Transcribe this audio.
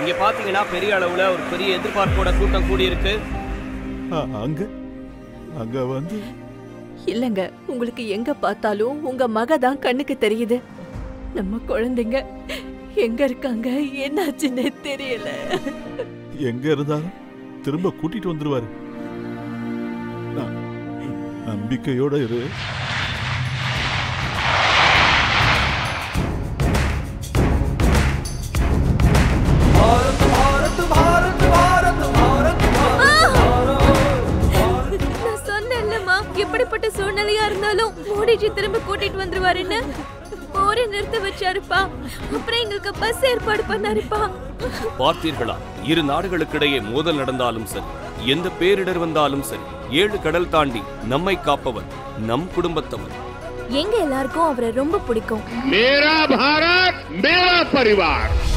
இங்க பாத்தீங்கன்னா பெரிய அளவுல ஒரு பெரிய எதிர்பார்ப்போட கூட்டம் கூடி இருக்கு அ- அங்க அங்க வந்து இல்லங்க உங்களுக்கு எங்க பார்த்தாலும் உங்க மக தான் கண்ணுக்கு தெரியுது நம்ம குழந்தைங்க எங்க இருக்காங்க என்னாச்சுன்னே தெரியல எங்க இருந்தாலும் திரும்ப கூட்டிட்டு வந்துருவாரு ந- நம்பிக்கையோட இரு நான் சொன்னேன்லம்மா எப்படிப்பட்ட சூழ்நிலையா இருந்தாலும் மோடிஜி திரும்ப கூட்டிட்டு வந்துருவாருன்னு போரை நிறுத்த வச்சாருப்பா அப்புறம் எங்களுக்கு பஸ் ஏற்பாடு பண்ணாருப்பா பார்த்தீர்களா இரு நாடுகளுக்கிடையே மோதல் நடந்தாலும் சரி எந்த பேரிடர் வந்தாலும் சரி ஏழு கடல் தாண்டி நம்மை காப்பவர் நம் குடும்பத்தவர் எங்க எல்லாருக்கும் அவரை ரொம்ப பிடிக்கும் मेरा भारत मेरा परिवार